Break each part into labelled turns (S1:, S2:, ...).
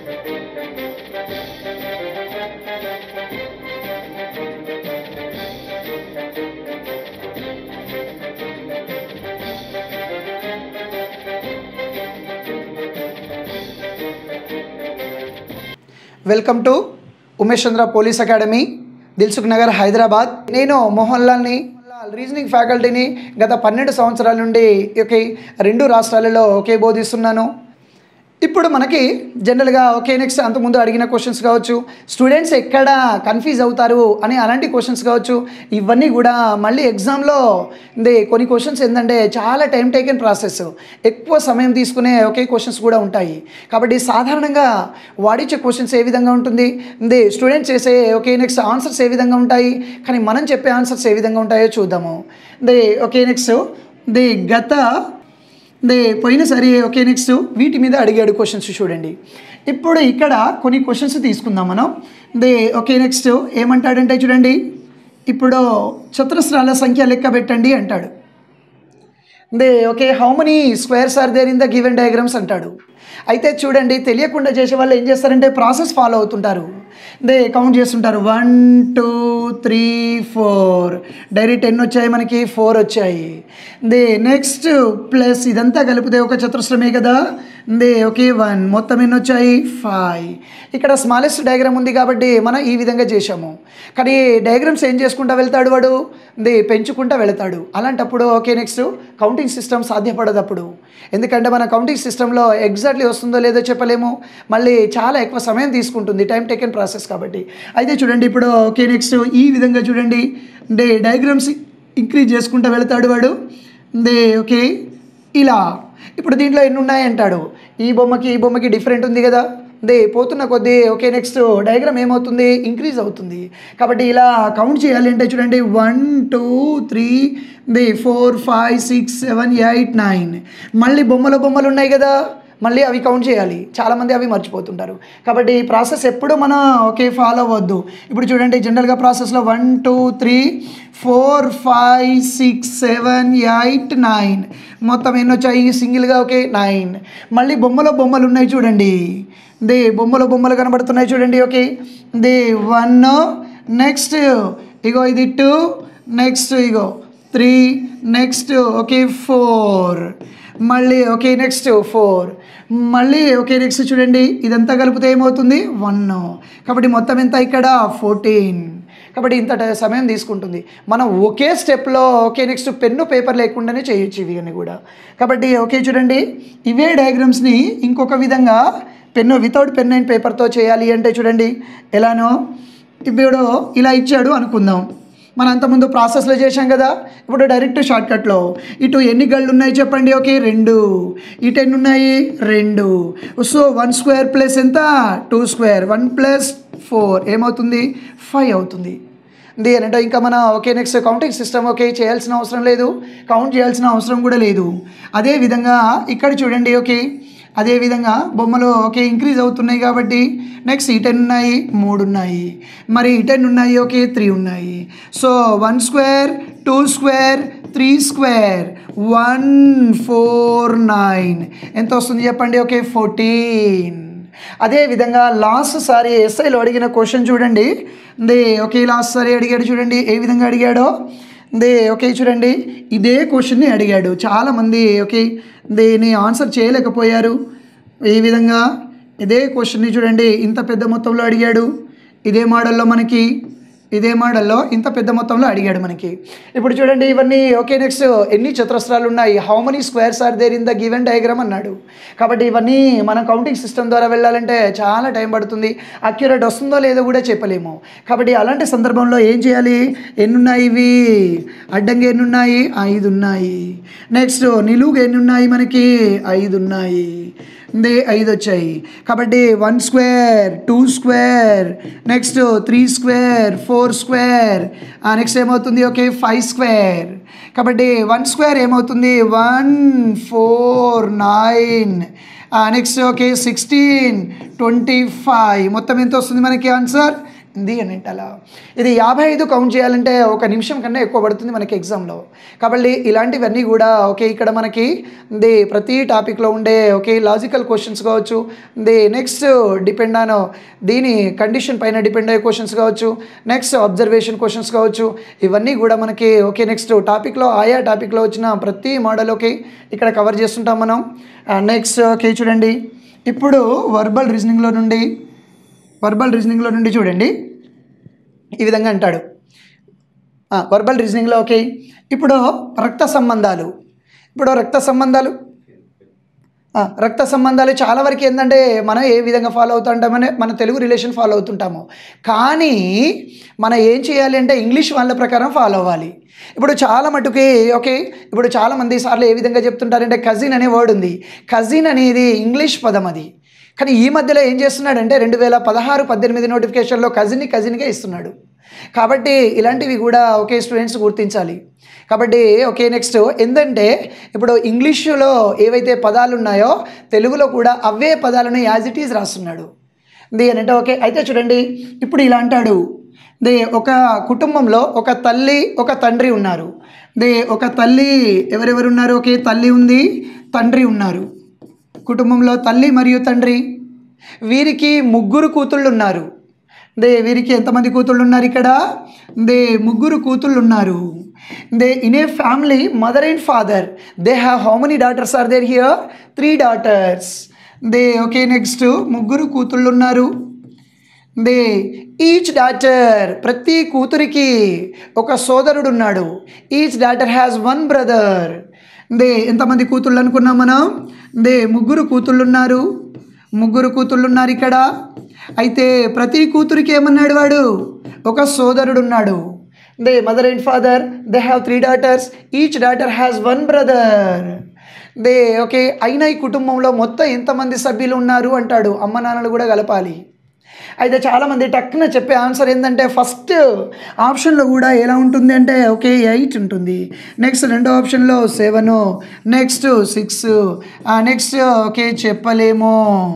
S1: welcome to Umesh Chandra police academy Dilsukh Nagar Hyderabad నేను Mohan లాల్ని reasoning ఫ్యాకల్టీని గత పన్నెండు సంవత్సరాల నుండి ఒకే రెండు రాష్ట్రాలలో ఒకే బోధిస్తున్నాను ఇప్పుడు మనకి జనరల్గా ఓకే నెక్స్ట్ అంతకుముందు అడిగిన క్వశ్చన్స్ కావచ్చు స్టూడెంట్స్ ఎక్కడ కన్ఫ్యూజ్ అవుతారు అని అలాంటి క్వశ్చన్స్ కావచ్చు ఇవన్నీ కూడా మళ్ళీ ఎగ్జామ్లో ఇది కొన్ని క్వశ్చన్స్ ఏంటంటే చాలా టైం టేకెన్ ప్రాసెస్ ఎక్కువ సమయం తీసుకునే ఒకే క్వశ్చన్స్ కూడా ఉంటాయి కాబట్టి సాధారణంగా వాడిచ్చే క్వశ్చన్స్ ఏ విధంగా ఉంటుంది ఇది స్టూడెంట్స్ చేసే ఓకే నెక్స్ట్ ఆన్సర్స్ ఏ విధంగా ఉంటాయి కానీ మనం చెప్పే ఆన్సర్స్ ఏ విధంగా ఉంటాయో చూద్దాము దే ఓకే నెక్స్ట్ ది గత దే పోయినసారి ఓకే నెక్స్ట్ వీటి మీద అడిగాడు క్వశ్చన్స్ చూడండి ఇప్పుడు ఇక్కడ కొన్ని క్వశ్చన్స్ తీసుకుందాం మనం దే ఓకే నెక్స్ట్ ఏమంటాడంటే చూడండి ఇప్పుడు చతురస్రాల సంఖ్య లెక్క పెట్టండి అంటాడు దే okay how many squares are there in the given diagrams అంటాడు అయితే చూడండి తెలియకుండా చేసే వాళ్ళు ఏం చేస్తారంటే ప్రాసెస్ ఫాలో అవుతుంటారు దే కౌంట్ చేస్తుంటారు one two three four direct ఎన్ని వచ్చాయి మనకి ఫోర్ వచ్చాయి దే నెక్స్ట్ ప్లస్ ఇదంతా కలిపితే ఒక చతురస్రమే కదా దే ఓకే వన్ మొత్తం ఎన్ని వచ్చాయి ఫైవ్ ఇక్కడ స్మాలెస్ట్ డయాగ్రామ్ ఉంది కాబట్టి మనం ఈ విధంగా చేసాము కానీ డయాగ్రామ్స్ ఏం చేసుకుంటా వెళ్తాడు వాడు దే పెంచుకుంటా వెళ్తాడు అలాంటప్పుడు ఓకే నెక్స్ట్ కౌంటింగ్ సిస్టమ్ సాధ్యపడదు అప్పుడు ఎందుకంటే మన కౌంటింగ్ సిస్టంలో ఎగ్జాక్ట్లీ వస్తుందో లేదో చెప్పలేము మళ్ళీ చాలా ఎక్కువ సమయం తీసుకుంటుంది టైం టేకెన్ ప్రాసెస్ కాబట్టి అయితే చూడండి ఇప్పుడు ఓకే నెక్స్ట్ ఈ విధంగా చూడండి డే డయాగ్రామ్స్ ఇంక్రీజ్ చేసుకుంటూ వెళ్తాడు వాడు దే ఓకే ఇలా ఇప్పుడు దీంట్లో ఎన్ని ఉన్నాయి అంటాడు ఈ బొమ్మకి ఈ బొమ్మకి డిఫరెంట్ ఉంది కదా దే పోతున్న కొద్దీ ఓకే నెక్స్ట్ డయాగ్రామ్ ఏమవుతుంది ఇంక్రీజ్ అవుతుంది కాబట్టి ఇలా కౌంట్ చేయాలి అంటే చూడండి వన్ టూ త్రీ దే four five six seven eight nine మళ్ళీ బొమ్మలు బొమ్మలు ఉన్నాయి కదా మళ్ళీ అవి కౌంట్ చేయాలి చాలామంది అవి మర్చిపోతుంటారు కాబట్టి ఈ ప్రాసెస్ ఎప్పుడు మనం ఓకే ఫాలో అవ్వద్దు ఇప్పుడు చూడండి జనరల్గా ప్రాసెస్లో one two three four five six seven eight nine మొత్తం ఎన్ని వచ్చాయి సింగిల్గా ఓకే నైన్ మళ్ళీ బొమ్మలో బొమ్మలు ఉన్నాయి చూడండి దే బొమ్మలో బొమ్మలు కనబడుతున్నాయి చూడండి ఓకే దే వన్ నెక్స్ట్ ఇగో ఇది టూ నెక్స్ట్ ఇగో త్రీ నెక్స్ట్ ఓకే ఫోర్ మళ్ళీ ఓకే నెక్స్ట్ ఫోర్ మళ్ళీ ఓకే నెక్స్ట్ చూడండి ఇదంతా కలిపితే ఏమవుతుంది వన్ కాబట్టి మొత్తం ఎంత ఇక్కడ ఫోర్టీన్ కాబట్టి ఇంత ట- సమయం తీసుకుంటుంది మనం ఒకే స్టెప్లో ఓకే నెక్స్ట్ పెన్ను పేపర్ లేకుండానే చేయొచ్చు ఇవి అన్నీ కూడా కాబట్టి ఓకే చూడండి ఇవే డయాగ్రామ్స్ని ఇంకొక విధంగా పెన్ను వితౌట్ పెన్ అండ్ పేపర్తో చేయాలి అంటే చూడండి ఎలానో ఇప్పుడు ఇలా ఇచ్చాడు అనుకుందాం మనం అంతకుముందు ప్రాసెస్లో చేశాం కదా ఇప్పుడు డైరెక్ట్ షార్ట్కట్లో ఇటు ఎన్ని గళ్ళు ఉన్నాయి చెప్పండి ఓకే రెండు ఇటు ఎన్ని ఉన్నాయి రెండు సో వన్ స్క్వేర్ ప్లస్ ఎంత two square one plus four ఏమవుతుంది ఫైవ్ అవుతుంది దేనంటే ఇంకా మన okay next counting system okay చేయాల్సిన అవసరం లేదు కౌంట్ చేయాల్సిన అవసరం కూడా లేదు అదే విధంగా ఇక్కడ చూడండి ఓకే అదే విధంగా బొమ్మలు ఓకే ఇంక్రీజ్ అవుతున్నాయి కాబట్టి నెక్స్ట్ ఈ టెన్ ఉన్నాయి మూడు ఉన్నాయి మరి ఈ టెన్ ఉన్నాయి ఓకే త్రీ ఉన్నాయి so one square two square three square one four nine ఎంత వస్తుంది చెప్పండి ఓకే ఫోర్టీన్ అదే విధంగా లాస్ట్ సారి ఎస్ఐలో అడిగిన క్వశ్చన్ చూడండి దే ఓకే లాస్ట్ సారి అడిగాడు చూడండి ఏ విధంగా అడిగాడో దే ఓకే చూడండి ఇదే క్వశ్చన్ని అడిగాడు చాలామంది ఓకే దీని ఆన్సర్ చేయలేకపోయారు ఈ విధంగా ఇదే క్వశ్చన్ని చూడండి ఇంత పెద్ద మొత్తంలో అడిగాడు ఇదే మోడల్లో మనకి ఇదే మోడల్లో ఇంత పెద్ద మొత్తంలో అడిగాడు మనకి ఇప్పుడు చూడండి ఇవన్నీ ఓకే నెక్స్ట్ ఎన్ని చతురస్రాలు ఉన్నాయి how many squares are there in the given diagram అన్నాడు కాబట్టి ఇవన్నీ మనం కౌంటింగ్ సిస్టమ్ ద్వారా వెళ్ళాలంటే చాలా టైం పడుతుంది అక్యురేట్ వస్తుందో లేదో కూడా చెప్పలేము కాబట్టి అలాంటి సందర్భంలో ఏం చేయాలి ఎన్ని ఉన్నాయి ఇవి అడ్డంగా ఎన్ని ఉన్నాయి ఐదు ఉన్నాయి నెక్స్ట్ నిలువుగా ఎన్ని ఉన్నాయి మనకి ఐదు ఉన్నాయి దే ఐదు వచ్చాయి కాబట్టి one square two square next three square four square next ఏమవుతుంది ఓకే ఫైవ్ స్క్వేర్ కాబట్టి వన్ స్క్వేర్ ఏమవుతుంది one four nine next okay sixteen twenty five మొత్తం ఎంత వస్తుంది మనకి ఆన్సర్ ఉంది అని అలా ఇది యాభై ఐదు కౌంట్ చేయాలంటే ఒక నిమిషం కన్నా ఎక్కువ పడుతుంది మనకి ఎగ్జామ్లో కాబట్టి ఇలాంటివన్నీ కూడా ఓకే ఇక్కడ మనకి ది ప్రతి టాపిక్లో ఉండే ఓకే లాజికల్ క్వశ్చన్స్ కావచ్చు ది నెక్స్ట్ డిపెండ్ ఆన్ దీని కండిషన్ పైన డిపెండ్ అయ్యే క్వశ్చన్స్ కావచ్చు నెక్స్ట్ అబ్జర్వేషన్ క్వశ్చన్స్ కావచ్చు ఇవన్నీ కూడా మనకి ఓకే నెక్స్ట్ టాపిక్లో ఆయా టాపిక్లో వచ్చిన ప్రతి మోడల్ ఓకే ఇక్కడ కవర్ చేస్తుంటాం మనం నెక్స్ట్ ఓకే చూడండి ఇప్పుడు వర్బల్ రీజనింగ్లో నుండి వర్బల్ రీజనింగ్లో నుండి చూడండి ఈ విధంగా అంటాడు వర్బల్ రీజనింగ్లో ఓకే ఇప్పుడు రక్త సంబంధాలు ఇప్పుడు రక్త సంబంధాలు ఆ, రక్త సంబంధాలు చాలా వరకు ఏంటంటే మనం ఏ విధంగా ఫాలో అవుతుంటామని మన తెలుగు రిలేషన్ ఫాలో అవుతుంటాము కానీ మనం ఏం చేయాలి అంటే ఇంగ్లీష్ వాళ్ళ ప్రకారం ఫాలో అవ్వాలి ఇప్పుడు చాలా మటుకి ఓకే ఇప్పుడు చాలా మంది సార్లు ఏ విధంగా చెప్తుంటారంటే కజిన్ అనే వర్డ్ ఉంది కజిన్ అనేది ఇంగ్లీష్ పదం అది కానీ ఈ మధ్యలో ఏం చేస్తున్నాడంటే రెండు వేల పదహారు పద్దెనిమిది నోటిఫికేషన్లో కజిన్ని కజిన్గా ఇస్తున్నాడు కాబట్టి ఇలాంటివి కూడా ఒకే స్టూడెంట్స్ గుర్తించాలి కాబట్టి ఓకే నెక్స్ట్ ఏంటంటే ఇప్పుడు ఇంగ్లీషులో ఏవైతే పదాలు ఉన్నాయో తెలుగులో కూడా అవే పదాలను యాజ్ ఇట్ ఈజ్ రాస్తున్నాడు దేనంటే ఓకే అయితే చూడండి ఇప్పుడు ఇలా అంటాడు దే ఒక కుటుంబంలో ఒక తల్లి ఒక తండ్రి ఉన్నారు దే ఒక తల్లి ఎవరెవరు ఉన్నారు ఓకే తల్లి ఉంది తండ్రి ఉన్నారు కుటుంబంలో తల్లి మరియు తండ్రి వీరికి ముగ్గురు కూతుళ్ళు ఉన్నారు దే వీరికి ఎంతమంది కూతుళ్ళు ఉన్నారు ఇక్కడ దే ముగ్గురు కూతుళ్ళు ఉన్నారు దే in a family mother and father they have how many daughters are there here three daughters దే ఓకే నెక్స్ట్ ముగ్గురు కూతుళ్ళు ఉన్నారు దే ఈచ్ డాటర్ ప్రతి కూతురికి ఒక సోదరుడు ఉన్నాడు each daughter has one brother దే ఎంతమంది కూతుళ్ళు అనుకున్నాం మనం దే ముగ్గురు కూతుళ్ళు ఉన్నారు ముగ్గురు కూతుళ్ళు ఉన్నారు ఇక్కడ అయితే ప్రతి కూతురికి ఏమన్నాడు వాడు ఒక సోదరుడు ఉన్నాడు దే mother and father they have three daughters each daughter has one brother దే ఓకే అయినా ఈ కుటుంబంలో మొత్తం ఎంతమంది సభ్యులు ఉన్నారు అంటాడు అమ్మ నాన్నలు కూడా కలపాలి అయితే చాలామంది టక్కున చెప్పే ఆన్సర్ ఏంటంటే ఫస్ట్ ఆప్షన్లో కూడా ఎలా ఉంటుంది అంటే ఓకే ఎయిట్ ఉంటుంది నెక్స్ట్ రెండో ఆప్షన్లో seven next six next okay చెప్పలేము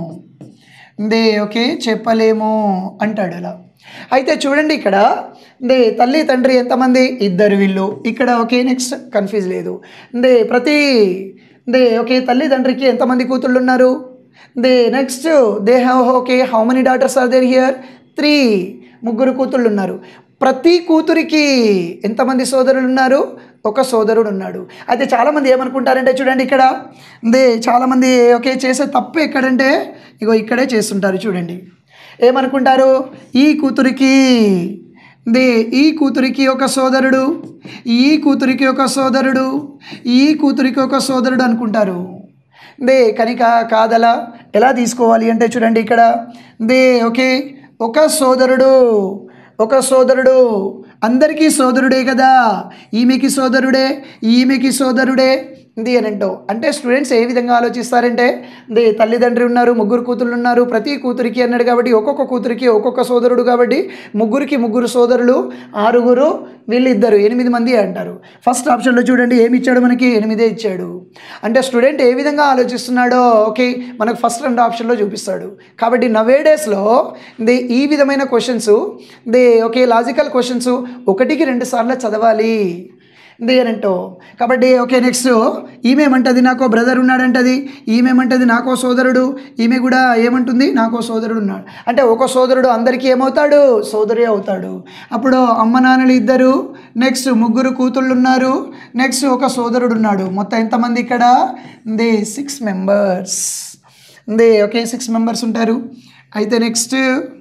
S1: దే ఓకే చెప్పలేము అంటాడు అలా అయితే చూడండి ఇక్కడ దే తల్లి తండ్రి ఎంతమంది ఇద్దరు వీళ్ళు ఇక్కడ ఓకే నెక్స్ట్ కన్ఫ్యూజ్ లేదు దే ప్రతి దే ఓకే తల్లి తండ్రికి ఎంతమంది కూతుళ్ళు ఉన్నారు దే next they have okay how many daughters are there here three ముగ్గురు కూతుళ్ళు ఉన్నారు ప్రతి కూతురికి ఎంతమంది సోదరులు ఉన్నారు ఒక సోదరుడు ఉన్నాడు అయితే చాలామంది ఏమనుకుంటారంటే చూడండి ఇక్కడ దే చాలామంది ఓకే చేసే తప్పు ఎక్కడంటే ఇగో ఇక్కడే చేస్తుంటారు చూడండి ఏమనుకుంటారు ఈ కూతురికి దే ఈ కూతురికి ఒక సోదరుడు ఈ కూతురికి ఒక సోదరుడు ఈ కూతురికి ఒక సోదరుడు అనుకుంటారు దే కనుక కాదలా ఎలా తీసుకోవాలి అంటే చూడండి ఇక్కడ దే ఓకే ఒక సోదరుడు ఒక సోదరుడు అందరికీ సోదరుడే కదా ఈమెకి సోదరుడే ఈమెకి సోదరుడే ఇది అని అంటావు అంటే స్టూడెంట్స్ ఏ విధంగా ఆలోచిస్తారంటే దే తల్లిదండ్రి ఉన్నారు ముగ్గురు కూతుళ్ళు ఉన్నారు ప్రతి కూతురికి అన్నాడు కాబట్టి ఒక్కొక్క కూతురికి ఒక్కొక్క సోదరుడు కాబట్టి ముగ్గురికి ముగ్గురు సోదరులు ఆరుగురు వీళ్ళిద్దరు ఎనిమిది మంది అంటారు ఫస్ట్ ఆప్షన్లో చూడండి ఏమి ఇచ్చాడు మనకి ఎనిమిదే ఇచ్చాడు అంటే స్టూడెంట్ ఏ విధంగా ఆలోచిస్తున్నాడో ఓకే మనకు ఫస్ట్ రెండు ఆప్షన్లో చూపిస్తాడు కాబట్టి నవే డేస్లో దే ఈ విధమైన క్వశ్చన్స్ దే ఓకే లాజికల్ క్వశ్చన్స్ ఒకటికి రెండు సార్లు చదవాలి దేనంటో కాబట్టి ఓకే నెక్స్ట్ ఈమెమంటది నాకో బ్రదర్ ఉన్నాడంటది ఈమెమంటది నాకో సోదరుడు ఈమె కూడా ఏమంటుంది నాకో సోదరుడు ఉన్నాడు అంటే ఒక సోదరుడు అందరికీ ఏమవుతాడు సోదరి అవుతాడు అప్పుడు అమ్మ నాన్నలు ఇద్దరు నెక్స్ట్ ముగ్గురు కూతుళ్ళు ఉన్నారు నెక్స్ట్ ఒక సోదరుడు ఉన్నాడు మొత్తం ఎంతమంది ఇక్కడ దే సిక్స్ మెంబర్స్ దే ఓకే సిక్స్ మెంబర్స్ ఉంటారు అయితే నెక్స్ట్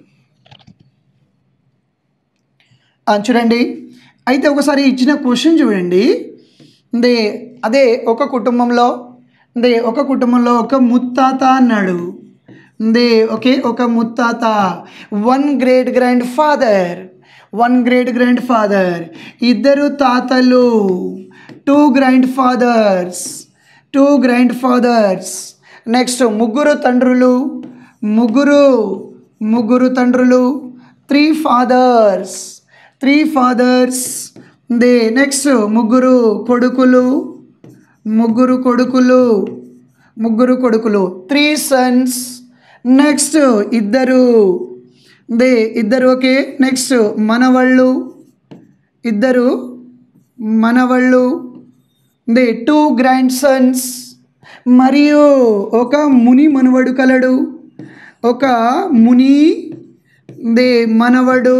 S1: ఆ, చూడండి అయితే ఒకసారి ఇచ్చిన క్వశ్చన్ చూడండి దే అదే ఒక కుటుంబంలో దే ఒక కుటుంబంలో ఒక ముత్తాత అన్నాడు దే ఓకే ఒక ముత్తాత one great grandfather one great grandfather ఇద్దరు తాతలు two grandfathers two grandfathers next ముగ్గురు తండ్రులు ముగ్గురు ముగ్గురు తండ్రులు త్రీ ఫాదర్స్ త్రీ ఫాదర్స్ దే నెక్స్ట్ ముగ్గురు కొడుకులు ముగ్గురు కొడుకులు ముగ్గురు కొడుకులు త్రీ సన్స్ నెక్స్ట్ ఇద్దరు దే ఇద్దరు ఓకే నెక్స్ట్ మనవళ్ళు ఇద్దరు మనవళ్ళు దే టూ గ్రాండ్ సన్స్ మరియు ఒక ముని మనవడు కలడు ఒక ముని దే మనవడు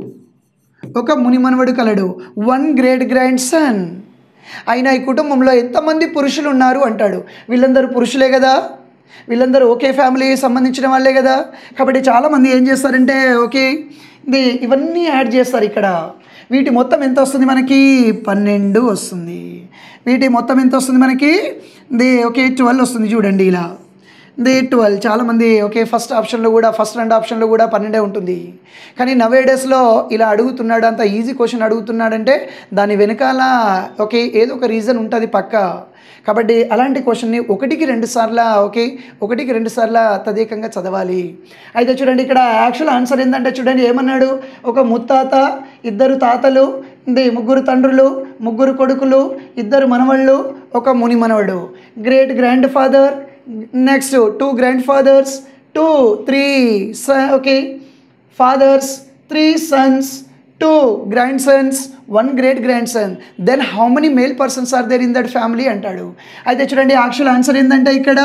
S1: ఒక ముని మనవడు కలడు వన్ గ్రేట్ గ్రాండ్ సన్ అయినా ఈ కుటుంబంలో ఎంతమంది పురుషులు ఉన్నారు అంటాడు వీళ్ళందరూ పురుషులే కదా వీళ్ళందరూ ఒకే ఫ్యామిలీ సంబంధించిన వాళ్ళే కదా కాబట్టి చాలామంది ఏం చేస్తారంటే ఓకే ఇది ఇవన్నీ యాడ్ చేస్తారు ఇక్కడ వీటి మొత్తం ఎంత వస్తుంది మనకి పన్నెండు వస్తుంది వీటి మొత్తం ఎంత వస్తుంది మనకి ఇది ఓకే ట్వెల్వ్ వస్తుంది చూడండి ఇలా ది ట్వెల్వ్ చాలామంది ఓకే ఫస్ట్ ఆప్షన్లో కూడా ఫస్ట్ రెండు ఆప్షన్లో కూడా పన్నెండే ఉంటుంది కానీ నవే డేస్లో ఇలా అడుగుతున్నాడు అంత ఈజీ క్వశ్చన్ అడుగుతున్నాడంటే దాని వెనకాల ఓకే ఏదో ఒక రీజన్ ఉంటుంది పక్క కాబట్టి అలాంటి క్వశ్చన్ని ఒకటికి రెండు సార్లు ఓకే ఒకటికి రెండు సార్లు తదేకంగా చదవాలి అయితే చూడండి ఇక్కడ యాక్చువల్ ఆన్సర్ ఏంటంటే చూడండి ఏమన్నాడు ఒక ముత్తాత ఇద్దరు తాతలు ఇది ముగ్గురు తండ్రులు ముగ్గురు కొడుకులు ఇద్దరు మనవళ్ళు ఒక ముని మనవడు great grandfather next two grandfathers two three okay fathers three sons two grandsons one great grandson then how many male persons are there in that family అంటాడు అయితే చూడండి యాక్చువల్ ఆన్సర్ ఏంటంటే ఇక్కడ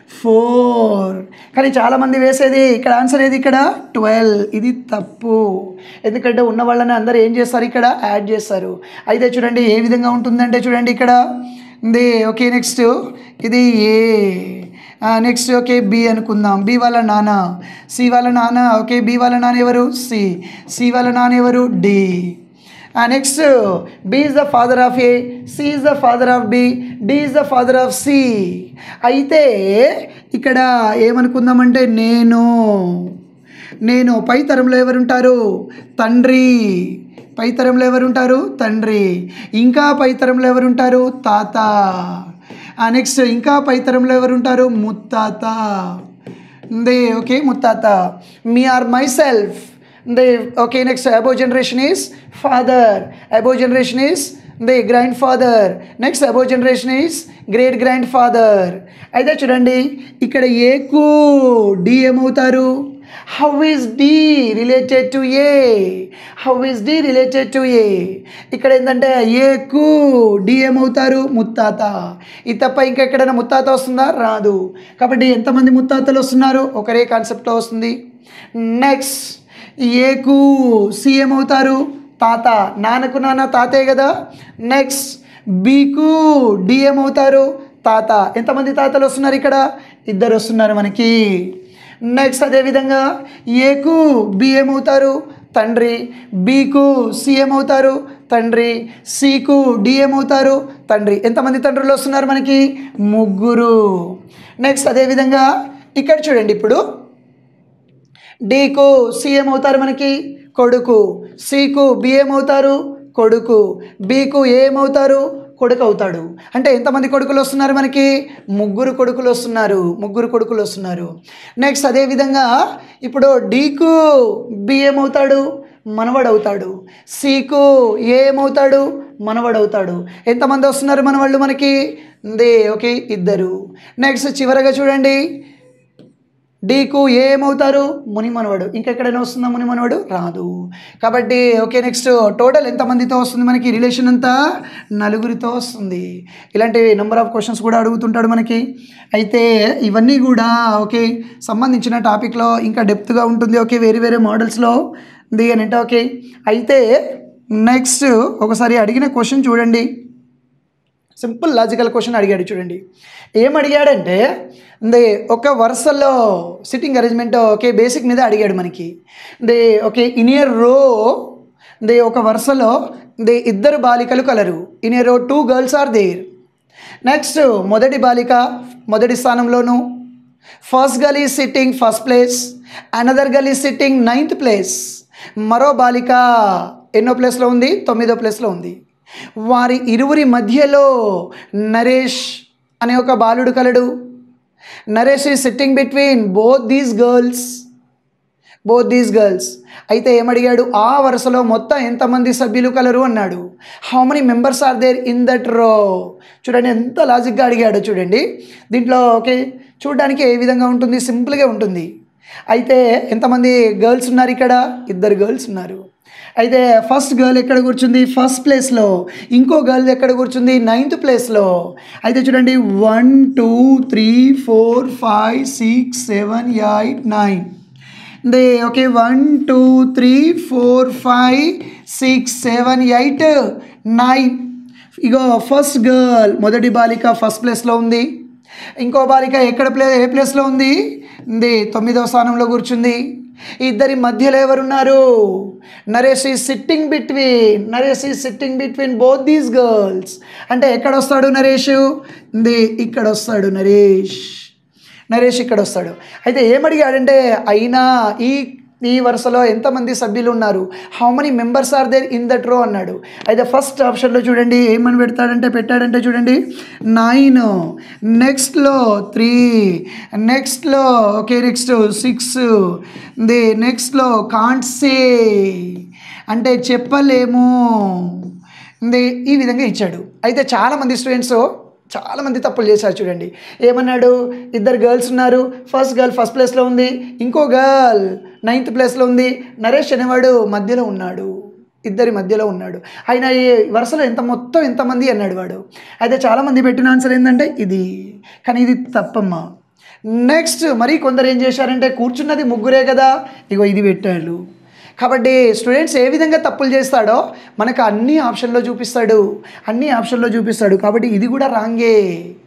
S1: four కానీ చాలామంది వేసేది ఇక్కడ answer ఏది ఇక్కడ ట్వెల్వ్ ఇది తప్పు ఎందుకంటే ఉన్న వాళ్ళని అందరూ ఏం చేస్తారు ఇక్కడ యాడ్ చేస్తారు అయితే చూడండి ఏ విధంగా ఉంటుందంటే చూడండి ఇక్కడ ఇది ఓకే నెక్స్ట్ ఇది ఏ నెక్స్ట్ ఓకే బి అనుకుందాం బి వాళ్ళ నాన్న సి వాళ్ళ నాన్న ఓకే బి వాళ్ళ నాన్న ఎవరు సి సి వాళ్ళ నాన్న ఎవరు D next B is the father of A C is the father of B D is the father of C అయితే ఇక్కడ ఏమనుకుందామంటే నేను నేను పై తరంలో ఎవరుంటారు తండ్రి పై తరంలో ఎవరుంటారు తండ్రి ఇంకా పై తరంలో ఎవరుంటారు తాత నెక్స్ట్ ఇంకా పై తరంలో ఎవరుంటారు ముత్తాత దే ఓకే ముత్తాత మీ ఆర్ మై సెల్ఫ్ దే okay next above generation is father above generation is the grandfather next above generation is great grandfather అయితే చూడండి ఇక్కడ ఏకు డి ఏమవుతారు how is D related to A how is D related to A ఇక్కడ ఏంటంటే ఏకు D ఏమవుతారు ముత్తాత ఇది తప్ప ఇంకా ఎక్కడైనా ముత్తాత వస్తుందా రాదు కాబట్టి ఎంతమంది ముత్తాతలు వస్తున్నారు ఒకరే కాన్సెప్ట్లో వస్తుంది నెక్స్ట్ ఏకు సి ఏమవుతారు తాత నాన్నకు నాన్న తాతే కదా నెక్స్ట్ బీకు డి ఏమవుతారు తాత ఎంతమంది తాతలు వస్తున్నారు ఇక్కడ ఇద్దరు వస్తున్నారు మనకి నెక్స్ట్ అదేవిధంగా ఏకు బి ఏమవుతారు తండ్రి బీకు సి ఏమవుతారు తండ్రి సికు డి ఏమవుతారు తండ్రి ఎంతమంది తండ్రులు వస్తున్నారు మనకి ముగ్గురు నెక్స్ట్ అదేవిధంగా ఇక్కడ చూడండి ఇప్పుడు డీకు సి ఏమవుతారు మనకి కొడుకు సికు బి ఏమవుతారు కొడుకు బీకు ఏమవుతారు కొడుకు అవుతాడు అంటే ఎంతమంది కొడుకులు వస్తున్నారు మనకి ముగ్గురు కొడుకులు వస్తున్నారు ముగ్గురు కొడుకులు వస్తున్నారు నెక్స్ట్ అదేవిధంగా ఇప్పుడు డీకు బి ఏమవుతాడు మనవడు అవుతాడు సికు ఏ ఏమవుతాడు మనవడు అవుతాడు ఎంతమంది వస్తున్నారు మనవాళ్ళు మనకి దే ఓకే ఇద్దరు నెక్స్ట్ చివరగా చూడండి డీకు ఏ ఏమవుతారు ముని మనవడు ఇంకెక్కడైనా వస్తుందా ముని మనవడు రాదు కాబట్టి ఓకే నెక్స్ట్ టోటల్ ఎంతమందితో వస్తుంది మనకి రిలేషన్ అంతా నలుగురితో వస్తుంది ఇలాంటి నెంబర్ ఆఫ్ క్వశ్చన్స్ కూడా అడుగుతుంటాడు మనకి అయితే ఇవన్నీ కూడా ఓకే సంబంధించిన టాపిక్లో ఇంకా డెప్త్గా ఉంటుంది ఓకే వేరే వేరే మోడల్స్లో ఉంది అని అంటే ఓకే అయితే నెక్స్ట్ ఒకసారి అడిగిన క్వశ్చన్ చూడండి సింపుల్ లాజికల్ క్వశ్చన్ అడిగాడు చూడండి ఏం అడిగాడంటే దే ఒక వరుసలో సిట్టింగ్ అరేంజ్మెంట్ ఓకే బేసిక్ మీద అడిగాడు మనకి దే ఓకే ఇన్ ఏ రో దే ఒక వరుసలో దే ఇద్దరు బాలికలు colour in a row two girls are there next మొదటి బాలిక మొదటి స్థానంలోను first girl is sitting first place another girl is sitting ninth place మరో బాలిక ఎన్నో ప్లేస్లో ఉంది తొమ్మిదో ప్లేస్లో ఉంది వారి ఇరువురి మధ్యలో నరేష్ అనే ఒక బాలుడు కలడు Naresh is sitting between both these girls both these girls అయితే ఏమడిగాడు ఆ వరుసలో మొత్తం ఎంతమంది సభ్యులు కలరు అన్నాడు how many members are there in that row చూడండి ఎంత లాజిక్గా అడిగాడు చూడండి దీంట్లో ఓకే చూడడానికి ఏ విధంగా ఉంటుంది సింపుల్గా ఉంటుంది అయితే ఎంతమంది గర్ల్స్ ఉన్నారు ఇక్కడ ఇద్దరు గర్ల్స్ ఉన్నారు అయితే ఫస్ట్ గర్ల్ ఎక్కడ కూర్చుంది ఫస్ట్ ప్లేస్లో ఇంకో గర్ల్ ఎక్కడ కూర్చుంది నైన్త్ ప్లేస్లో అయితే చూడండి one two three four five six seven eight nine దే okay one two three four five six seven eight nine ఇగో ఫస్ట్ గర్ల్ మొదటి బాలిక ఫస్ట్ ప్లేస్లో ఉంది ఇంకో బాలిక ఎక్కడ ప్లే ఏ ప్లేస్లో ఉంది ఉంది తొమ్మిదవ స్థానంలో కూర్చుంది ఇద్దరి మధ్యలో ఎవరున్నారు Naresh is sitting between Naresh is sitting between both these girls అంటే ఎక్కడ వస్తాడు నరేష్ ఉంది ఇక్కడ వస్తాడు నరేష్ నరేష్ ఇక్కడ వస్తాడు అయితే ఏమడిగాడంటే అయినా ఈ ఈ వరుసలో ఎంతమంది సభ్యులు ఉన్నారు how many members are there in that row అన్నాడు అయితే ఫస్ట్ ఆప్షన్లో చూడండి ఏమని పెడతాడంటే పెట్టాడంటే చూడండి నైన్ నెక్స్ట్లో త్రీ నెక్స్ట్లో ఓకే నెక్స్ట్ సిక్స్ ది నెక్స్ట్లో కాంట్సే అంటే చెప్పలేము ఇది ఈ విధంగా ఇచ్చాడు అయితే చాలామంది స్టూడెంట్స్ చాలామంది తప్పులు చేశారు చూడండి ఏమన్నాడు ఇద్దరు గర్ల్స్ ఉన్నారు ఫస్ట్ గర్ల్ ఫస్ట్ ప్లేస్లో ఉంది ఇంకో గర్ల్ నైన్త్ ప్లేస్లో ఉంది నరేష్ అనేవాడు మధ్యలో ఉన్నాడు ఇద్దరి మధ్యలో ఉన్నాడు ఆయన ఈ వరుసలో ఎంత మొత్తం ఎంతమంది అన్నాడు వాడు అయితే చాలామంది పెట్టిన ఆన్సర్ ఏంటంటే ఇది కానీ ఇది తప్పమ్మా నెక్స్ట్ మరి కొందరు ఏం చేశారంటే కూర్చున్నది ముగ్గురే కదా ఇగో ఇది పెట్టాడు కాబట్టి స్టూడెంట్స్ ఏ విధంగా తప్పులు చేస్తాడో మనకు అన్ని ఆప్షన్లో చూపిస్తాడు అన్ని ఆప్షన్లో చూపిస్తాడు కాబట్టి ఇది కూడా రాంగే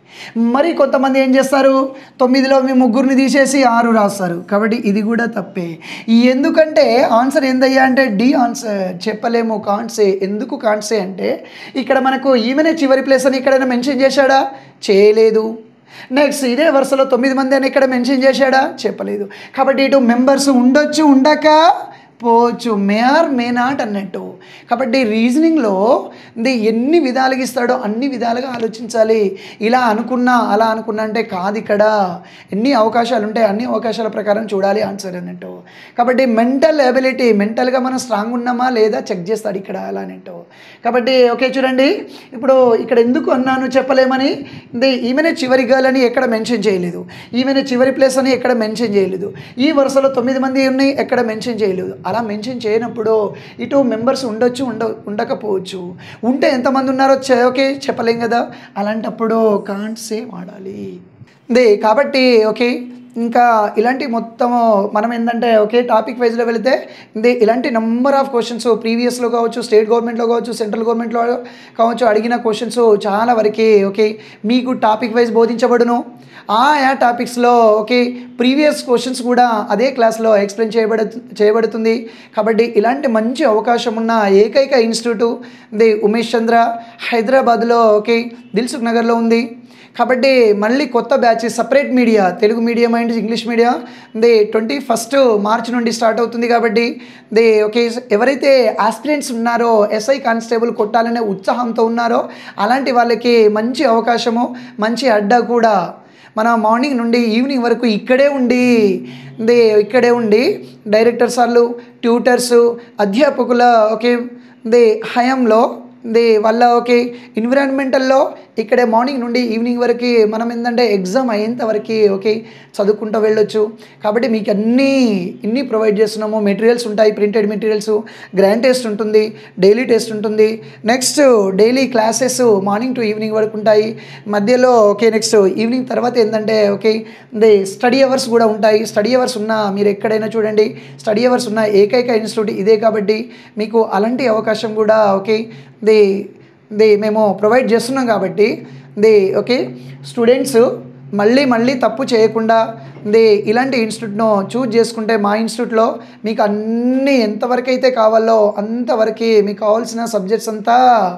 S1: మరి కొంతమంది ఏం చేస్తారు తొమ్మిదిలో మీ ముగ్గురిని తీసేసి ఆరు రాస్తారు కాబట్టి ఇది కూడా తప్పే ఎందుకంటే ఆన్సర్ ఏందయ్యా అంటే డి ఆన్సర్ చెప్పలేము కాన్సే ఎందుకు కాన్సే అంటే ఇక్కడ మనకు ఈమెనే చివరి ప్లేస్ అని ఎక్కడైనా మెన్షన్ చేశాడా చేయలేదు నెక్స్ట్ ఇదే వరుసలో తొమ్మిది మంది అని ఇక్కడ మెన్షన్ చేశాడా చెప్పలేదు కాబట్టి ఇటు మెంబర్స్ ఉండొచ్చు ఉండక పోవచ్చు మే ఆర్ మే నాట్ అన్నట్టు కాబట్టి రీజనింగ్లో ఇది ఎన్ని విధాలుగా ఇస్తాడో అన్ని విధాలుగా ఆలోచించాలి ఇలా అనుకున్నా అలా అనుకున్నా అంటే కాదు ఇక్కడ ఎన్ని అవకాశాలు ఉంటాయి అన్ని అవకాశాల ప్రకారం చూడాలి ఆన్సర్ అన్నట్టు కాబట్టి మెంటల్ ఎబిలిటీ మెంటల్గా మనం స్ట్రాంగ్ ఉన్నామా లేదా చెక్ చేస్తాడు ఇక్కడ అలా అన్నట్టు కాబట్టి ఓకే చూడండి ఇప్పుడు ఇక్కడ ఎందుకు అన్నాను చెప్పలేమని ఇది ఈమెనే చివరి గర్ల్ అని ఎక్కడ మెన్షన్ చేయలేదు ఈమెనే చివరి ప్లేస్ అని ఎక్కడ మెన్షన్ చేయలేదు ఈ వరుసలో తొమ్మిది మంది ఉన్నాయి ఎక్కడ మెన్షన్ చేయలేదు అలా మెన్షన్ చేయనప్పుడు ఇటు మెంబర్స్ ఉండొచ్చు ఉండ ఉండకపోవచ్చు ఉంటే ఎంతమంది ఉన్నారో చె- ఓకే చెప్పలేం కదా అలాంటప్పుడు కాంట్ సే వాడాలి దే కాబట్టి ఓకే ఇంకా ఇలాంటి మొత్తం మనం ఏంటంటే ఒకే టాపిక్ వైజ్లో వెళితే ఇది ఇలాంటి నెంబర్ ఆఫ్ క్వశ్చన్స్ ప్రీవియస్లో కావచ్చు స్టేట్ గవర్నమెంట్లో కావచ్చు సెంట్రల్ గవర్నమెంట్లో కావచ్చు అడిగిన క్వశ్చన్స్ చాలా వరకు ఓకే మీకు టాపిక్ వైజ్ బోధించబడును ఆయా టాపిక్స్లో ఓకే ప్రీవియస్ క్వశ్చన్స్ కూడా అదే క్లాస్లో ఎక్స్ప్లెయిన్ చేయబడు చేయబడుతుంది కాబట్టి ఇలాంటి మంచి అవకాశం ఉన్న ఏకైక ఇన్స్టిట్యూట్ ది ఉమేష్ చంద్ర హైదరాబాద్లో ఓకే దిల్సుఖ్ నగర్లో ఉంది కాబట్టి మళ్ళీ కొత్త batch separate media Telugu medium and English media the twenty first March నుండి స్టార్ట్ అవుతుంది కాబట్టి ది ఓకే ఎవరైతే ఆస్పిరెంట్స్ ఉన్నారో ఎస్ఐ కానిస్టేబుల్ కొట్టాలనే ఉత్సాహంతో ఉన్నారో అలాంటి వాళ్ళకి మంచి అవకాశము మంచి అడ్డా కూడా మన మార్నింగ్ నుండి ఈవినింగ్ వరకు ఇక్కడే ఉండి ది ఇక్కడే ఉండి డైరెక్టర్ సార్లు ట్యూటర్స్ అధ్యాపకుల ఓకే ది హయాంలో ది వాళ్ళ ఓకే ఎన్విరాన్మెంటల్లో ఇక్కడే మార్నింగ్ నుండి ఈవినింగ్ వరకు మనం ఏంటంటే ఎగ్జామ్ అయ్యేంత వరకు ఓకే చదువుకుంటూ వెళ్ళొచ్చు కాబట్టి మీకు అన్నీ ఇన్ని ప్రొవైడ్ చేస్తున్నాము మెటీరియల్స్ ఉంటాయి ప్రింటెడ్ మెటీరియల్స్ గ్రాండ్ టెస్ట్ ఉంటుంది డైలీ టెస్ట్ ఉంటుంది next daily classes morning to evening వరకు ఉంటాయి మధ్యలో ఓకే నెక్స్ట్ ఈవినింగ్ తర్వాత ఏంటంటే ఓకే ది స్టడీ అవర్స్ కూడా ఉంటాయి స్టడీ అవర్స్ ఉన్న మీరు ఎక్కడైనా చూడండి స్టడీ అవర్స్ ఉన్న ఏకైక ఇన్స్టిట్యూట్ ఇదే కాబట్టి మీకు అలాంటి అవకాశం కూడా ఓకే ది ది మేము ప్రొవైడ్ చేస్తున్నాం కాబట్టి ది ఓకే స్టూడెంట్స్ మళ్ళీ మళ్ళీ తప్పు చేయకుండా ది ఇలాంటి ఇన్స్టిట్యూట్ను చూజ్ చేసుకుంటే మా ఇన్స్టిట్యూట్లో మీకు అన్ని ఎంతవరకు అయితే కావాలో అంతవరకు మీకు కావాల్సిన సబ్జెక్ట్స్ అంతా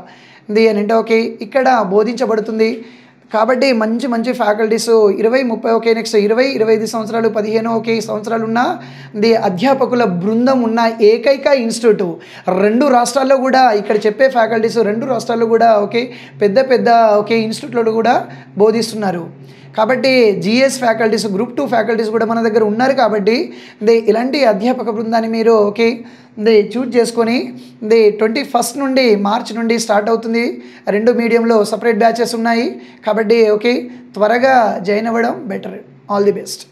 S1: ది అని అంటే ఓకే ఇక్కడ బోధించబడుతుంది కాబట్టి మంచి మంచి ఫ్యాకల్టీస్ ఇరవై ముప్పై ఓకే నెక్స్ట్ ఇరవై ఇరవై ఐదు సంవత్సరాలు పదిహేను ఓకే సంవత్సరాలు ఉన్న ది అధ్యాపకుల బృందం ఉన్న ఏకైక ఇన్స్టిట్యూట్ రెండు రాష్ట్రాల్లో కూడా ఇక్కడ చెప్పే ఫ్యాకల్టీస్ రెండు రాష్ట్రాల్లో కూడా ఓకే పెద్ద పెద్ద ఓకే ఇన్స్టిట్యూట్లో కూడా బోధిస్తున్నారు కాబట్టి GS faculties group two faculties కూడా మన దగ్గర ఉన్నారు కాబట్టి దే ఇలాంటి అధ్యాపక బృందాన్ని మీరు ఓకే దే చూజ్ చేసుకొని దే ట్వంటీ ఫస్ట్ నుండి మార్చ్ నుండి స్టార్ట్ అవుతుంది రెండు మీడియంలో సపరేట్ బ్యాచెస్ ఉన్నాయి కాబట్టి ఓకే త్వరగా జాయిన్ అవ్వడం బెటర్ ఆల్ ది బెస్ట్